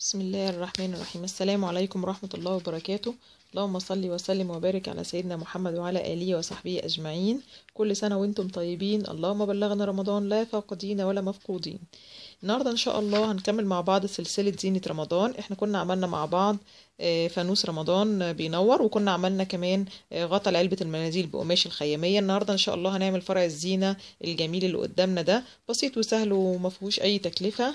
بسم الله الرحمن الرحيم السلام عليكم ورحمة الله وبركاته اللهم صل وسلم وبارك على سيدنا محمد وعلى آله وصحبه أجمعين كل سنة وانتم طيبين اللهم بلغنا رمضان لا فاقدين ولا مفقودين النهاردة إن شاء الله هنكمل مع بعض سلسلة زينة رمضان احنا كنا عملنا مع بعض آه، فانوس رمضان بينور وكنا عملنا كمان آه، غطا لعلبة المناديل بقماش الخيامية النهاردة إن شاء الله هنعمل فرع الزينة الجميل اللي قدامنا ده بسيط وسهل ومفهوش أي تكلفة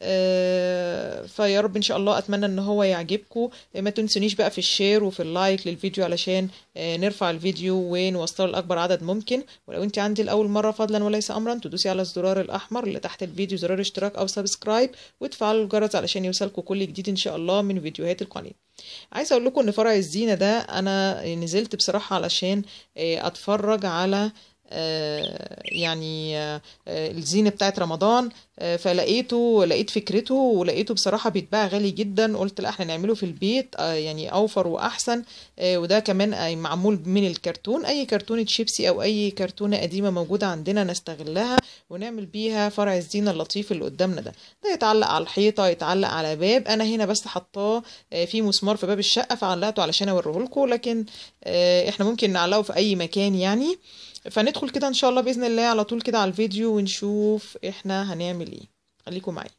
آه، فيا رب ان شاء الله اتمنى ان هو يعجبكم ما تنسونيش بقى في الشير وفي اللايك للفيديو علشان آه، نرفع الفيديو ونوصله لاكبر عدد ممكن ولو انت عندي لاول مره فضلا وليس امرا تدوسي على الزرار الاحمر اللي تحت الفيديو زرار اشتراك او سبسكرايب وتفعلوا الجرس علشان يوصلكم كل جديد ان شاء الله من فيديوهات القناه عايزه اقول لكم ان فرع الزينه ده انا نزلت بصراحه علشان آه، اتفرج على آه، يعني آه، آه، الزينة بتاعت رمضان آه، فلقيته لقيت فكرته ولقيته بصراحة بيتباع غالي جدا قلت لا احنا نعمله في البيت آه، يعني اوفر واحسن آه، وده كمان آه، معمول من الكرتون اي كرتونة شيبسي او اي كرتونة قديمة موجودة عندنا نستغلها ونعمل بيها فرع الزينة اللطيف اللي قدامنا ده ده يتعلق على الحيطة يتعلق على باب انا هنا بس حطاه آه، في مسمار في باب الشقة فعلقته علشان اوريه لكم لكن آه، احنا ممكن نعلقه في اي مكان يعني فندخل كده ان شاء الله باذن الله على طول كده على الفيديو ونشوف احنا هنعمل ايه خليكم معايا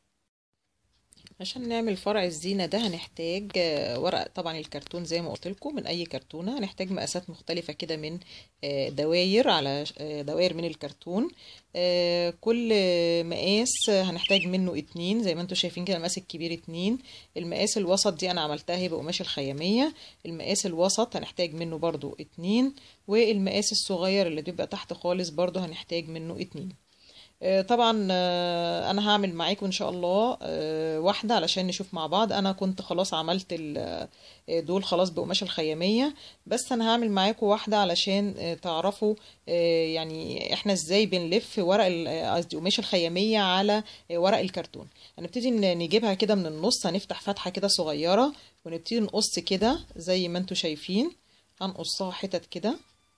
عشان نعمل فرع الزينة ده هنحتاج آه، ورق طبعا الكرتون زي ما قلت لكم من اي كرتونة هنحتاج مقاسات مختلفة كده من آه، دواير على ش- آه، دواير من الكرتون آه، كل مقاس هنحتاج منه اتنين زي ما انتم شايفين كده المقاس الكبير اتنين المقاس الوسط دي انا عملتها هي بقماش الخيامية المقاس الوسط هنحتاج منه برضو اتنين والمقاس الصغير اللي بيبقى تحت خالص برضو هنحتاج منه اتنين آه، طبعا آه، انا هعمل معاكم ان شاء الله آه، واحده علشان نشوف مع بعض انا كنت خلاص عملت ال- آه، دول خلاص بقماش الخياميه بس انا هعمل معاكم واحده علشان آه، تعرفوا آه، يعني احنا ازاي بنلف ورق ال- آه، قصدي قماش الخياميه على آه، ورق الكرتون هنبتدي ن- نجيبها كده من النص هنفتح فتحه كده صغيره ونبتدي نقص كده زي ما انتم شايفين هنقصها حتت كده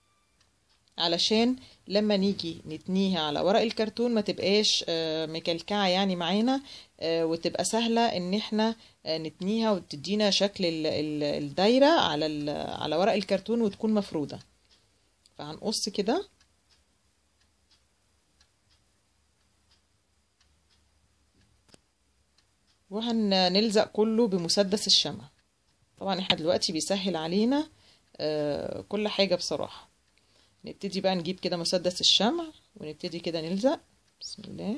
علشان لما نيجي نتنيها على ورق الكرتون ما تبقاش آه، مكلكعة يعني معانا آه، وتبقى سهلة ان احنا آه، نتنيها وتدينا شكل ال- ال- الدايرة على ال- على ورق الكرتون وتكون مفرودة فهنقص كده وهنلزق كله بمسدس الشمع طبعا احنا دلوقتي بيسهل علينا آه، كل حاجة بصراحة نبتدي بقى نجيب كده مسدس الشمع ونبتدي كده نلزق بسم الله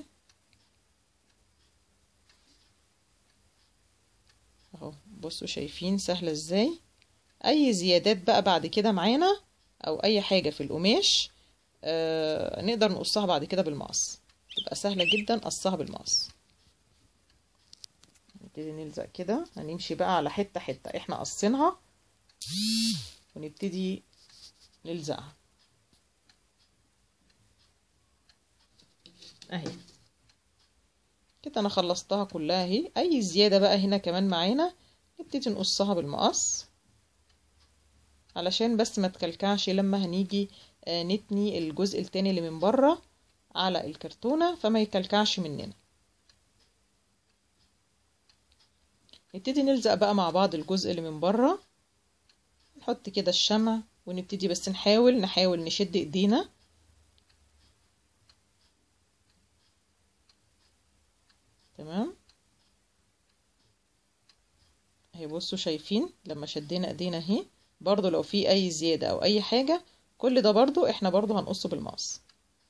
اهو بصوا شايفين سهلة ازاي اي زيادات بقى بعد كده معانا او اي حاجة في القماش آه نقدر نقصها بعد كده بالمقص تبقى سهلة جدا قصها بالمقص نبتدي نلزق كده هنمشي بقى على حتة حتة احنا قصينها ونبتدي نلزقها اهي كده انا خلصتها كلها اهي اي زيادة بقى هنا كمان معانا نبتدي نقصها بالمقص علشان بس ما تكلكعش لما هنيجي آه، نتني الجزء التاني اللي من بره على الكرتونة فما يكلكعش مننا نبتدي نلزق بقى مع بعض الجزء اللي من بره نحط كده الشمع ونبتدي بس نحاول نحاول نشد ايدينا تمام اهي بصوا شايفين لما شدينا ايدينا اهي برضو لو في اي زيادة او اي حاجة كل ده برضو احنا برضو هنقصه بالمقص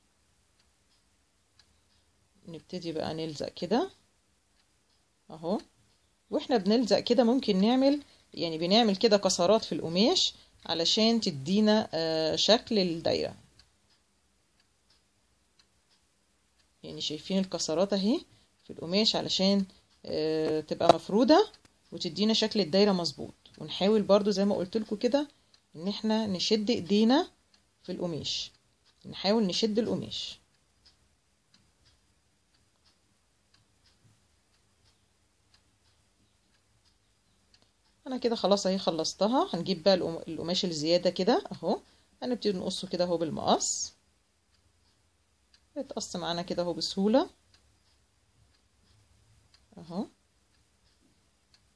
نبتدي بقى نلزق كده اهو واحنا بنلزق كده ممكن نعمل يعني بنعمل كده كسرات في القماش علشان تدينا آه، شكل الدايرة يعني شايفين الكسرات اهي في القماش علشان آه، تبقى مفرودة وتدينا شكل الدايرة مظبوط ونحاول برضو زي ما قلت لكم كده ان احنا نشد ايدينا في القماش نحاول نشد القماش انا كده خلاص اهي خلصتها هنجيب بقى القم- القماش الزيادة كده اهو هنبتدي نقصه كده اهو بالمقص يتقص معانا كده اهو بسهولة اهو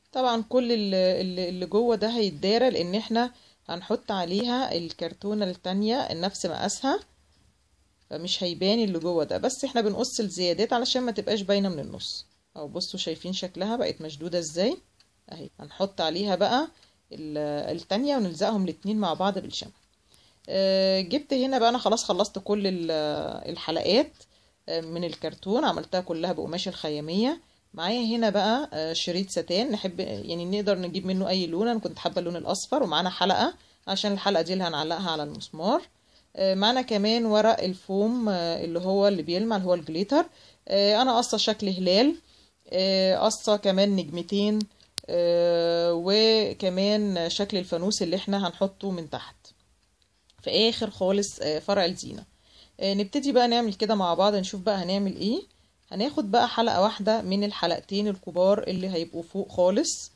طبعا كل اللي, اللي اللي جوه ده هيتدارى لان احنا هنحط عليها الكرتونة التانية نفس مقاسها فمش هيبان اللي جوه ده بس احنا بنقص الزيادات علشان ما تبقاش باينة من النص او بصوا شايفين شكلها بقت مشدودة ازاي اهي هنحط عليها بقى ال- التانية ونلزقهم الاتنين مع بعض بالشمع آه، جبت هنا بقى انا خلاص خلصت كل ال- الحلقات آه، من الكرتون عملتها كلها بقماش الخيامية معايا هنا بقى آه، شريط ستان نحب يعني نقدر نجيب منه اي لون انا كنت حابة اللون الاصفر ومعانا حلقة عشان الحلقة دي اللي هنعلقها على المسمار آه، معانا كمان ورق الفوم آه، اللي هو اللي بيلمع اللي هو الجليتر آه، انا قصة شكل هلال آه، قصة كمان نجمتين آه، وكمان شكل الفانوس اللي احنا هنحطه من تحت في اخر خالص آه، فرع الزينة آه، نبتدي بقى نعمل كده مع بعض نشوف بقى هنعمل ايه هناخد بقى حلقة واحدة من الحلقتين الكبار اللي هيبقوا فوق خالص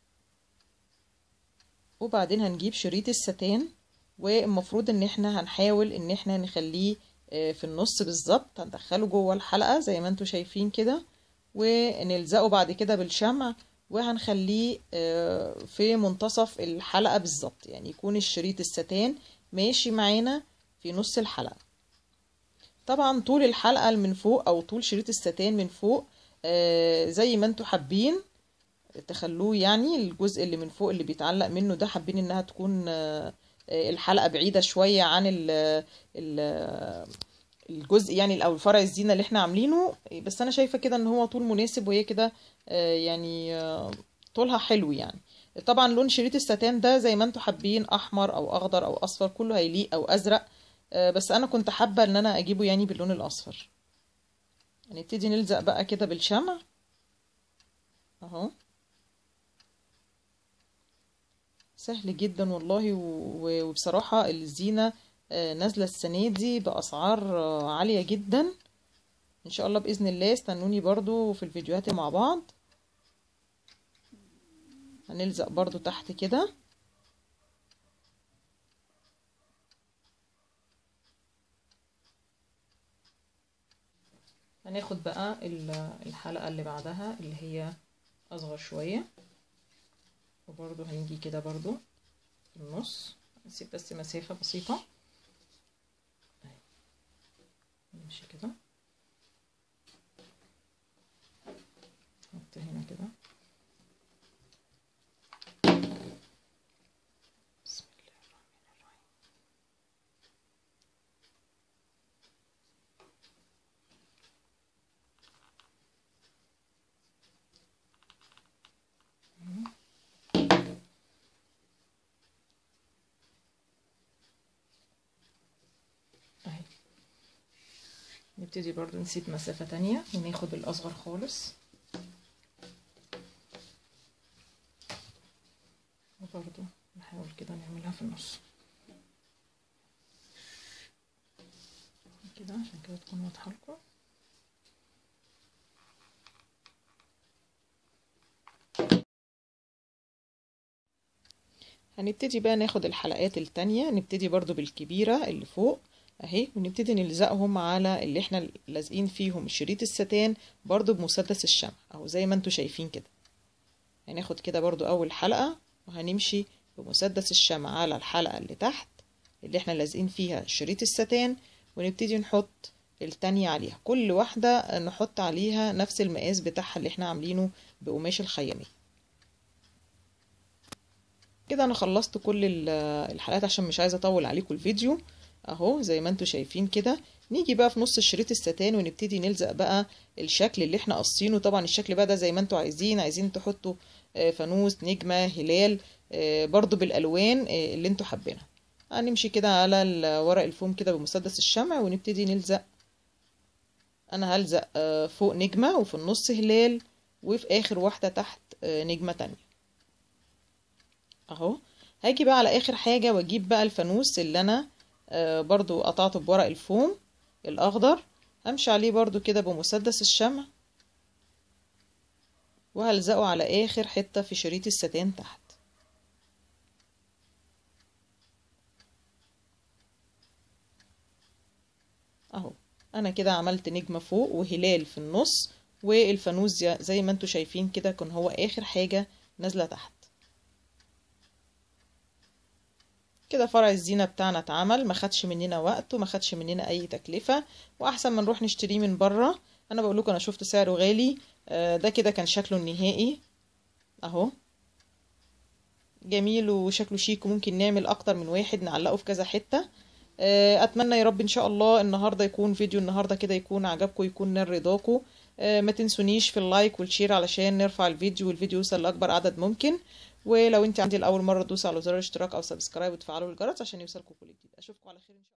وبعدين هنجيب شريط الستان والمفروض ان احنا هنحاول ان احنا نخليه آه، في النص بالظبط هندخله جوه الحلقة زي ما انتوا شايفين كده ونلزقه بعد كده بالشمع وهنخليه آه، في منتصف الحلقة بالظبط يعني يكون الشريط الستان ماشي معانا في نص الحلقة طبعا طول الحلقة من فوق او طول شريط الستان من فوق آه، زي ما انتوا حابين تخلوه يعني الجزء اللي من فوق اللي بيتعلق منه ده حابين انها تكون آه، آه، الحلقة بعيدة شوية عن ال ال الجزء يعني او الفرع الزينة اللي احنا عاملينه بس انا شايفة كده ان هو طول مناسب وهي كده آه، يعني آه، طولها حلو يعني طبعا لون شريط الستان ده زي ما انتوا حابين احمر او اخضر او اصفر كله هيليق او ازرق آه، بس انا كنت حابة ان انا اجيبه يعني باللون الاصفر هنبتدي نلزق بقى كده بالشمع اهو سهل جدا والله و- وبصراحة الزينة آه، نازلة السنة دي بأسعار آه، عالية جدا ان شاء الله بإذن الله استنوني برضو في الفيديوهات مع بعض هنلزق برضو تحت كده هناخد بقى ال- الحلقة اللي بعدها اللي هي أصغر شوية وبرضو هنيجي كده برضو في النص نسيب بس مسافة بسيطة أهي. نمشي كده نحط هنا كده بسم الله الرحمن الرحيم اهي نبتدي برضو نسيب مسافة تانية وناخد الأصغر خالص وبرضو نحاول كده نعملها في النص كده عشان كده تكون واضحة لكم هنبتدي بقى ناخد الحلقات التانية نبتدي برضو بالكبيرة اللي فوق اهي ونبتدي نلزقهم على اللي احنا لازقين فيهم شريط الستان برضو بمسدس الشمع اهو زي ما انتوا شايفين كده هناخد كده برضو اول حلقة وهنمشي بمسدس الشمع على الحلقة اللي تحت اللي احنا لازقين فيها شريط الستان ونبتدي نحط التانية عليها كل واحدة نحط عليها نفس المقاس بتاعها اللي احنا عاملينه بقماش الخيامية كده انا خلصت كل ال- الحلقات عشان مش عايزه اطول عليكم الفيديو اهو زي ما انتوا شايفين كده نيجي بقى في نص الشريط الستان ونبتدي نلزق بقى الشكل اللي احنا قاصينه طبعا الشكل بقى ده زي ما انتوا عايزين عايزين تحطوا آه، فانوس نجمة هلال آه، برضو بالالوان آه، اللي انتوا حابينها هنمشي كده على ال- ورق الفوم كده بمسدس الشمع ونبتدي نلزق انا هلزق آه، فوق نجمة وفي النص هلال وفي اخر واحدة تحت آه، نجمة تانية اهو هاجي بقى على اخر حاجة واجيب بقى الفانوس اللي انا آه، برضو قطعته بورق الفوم الاخضر همشي عليه برضو كده بمسدس الشمع وهلزقه على اخر حتة في شريط الستان تحت اهو انا كده عملت نجمة فوق وهلال في النص والفانوس زي- زي ما انتوا شايفين كده كان هو اخر حاجة نازلة تحت كده فرع الزينة بتاعنا اتعمل ما خدش مننا وقت وما خدش مننا اي تكلفة واحسن ما نروح نشتريه من بره انا بقول لكم انا شفت سعره غالي آه، ده كده كان شكله النهائي اهو جميل وشكله شيك وممكن نعمل اكتر من واحد نعلقه في كذا حتة آه، اتمنى يا رب ان شاء الله النهارده يكون فيديو النهارده كده يكون عجبكم يكون نال رضاكم آه، ما تنسونيش في اللايك والشير علشان نرفع الفيديو والفيديو يوصل لاكبر عدد ممكن ولو انت عندي لاول مره دوسي على زر الاشتراك او سبسكرايب وتفعلوا الجرس عشان يوصلكم كل جديد اشوفكم على خير ان شاء الله